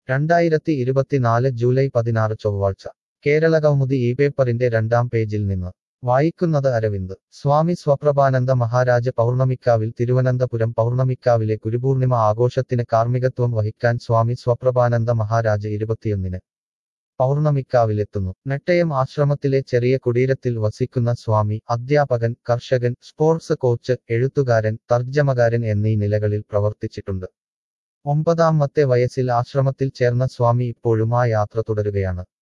രണ്ടായിരത്തി ഇരുപത്തിനാല് ജൂലൈ പതിനാറ് ചൊവ്വാഴ്ച കേരളകൗമുദി ഈ പേപ്പറിന്റെ രണ്ടാം പേജിൽ നിന്ന് വായിക്കുന്നത് അരവിന്ദ് സ്വാമി സ്വപ്രഭാനന്ദ മഹാരാജ പൗർണമിക്കാവിൽ തിരുവനന്തപുരം പൗർണമിക്കാവിലെ ഗുരുപൂർണിമ ആഘോഷത്തിന് കാർമ്മികത്വം വഹിക്കാൻ സ്വാമി സ്വപ്രഭാനന്ദ മഹാരാജ ഇരുപത്തിയൊന്നിന് പൗർണമിക്കാവിലെത്തുന്നു നെട്ടയം ആശ്രമത്തിലെ ചെറിയ കുടീരത്തിൽ വസിക്കുന്ന സ്വാമി അധ്യാപകൻ കർഷകൻ സ്പോർട്സ് കോച്ച് എഴുത്തുകാരൻ തർജ്ജമകാരൻ എന്നീ നിലകളിൽ പ്രവർത്തിച്ചിട്ടുണ്ട് ഒമ്പതാമത്തെ വയസ്സിൽ ആശ്രമത്തിൽ ചേർന്ന സ്വാമി ഇപ്പോഴും ആ യാത്ര തുടരുകയാണ്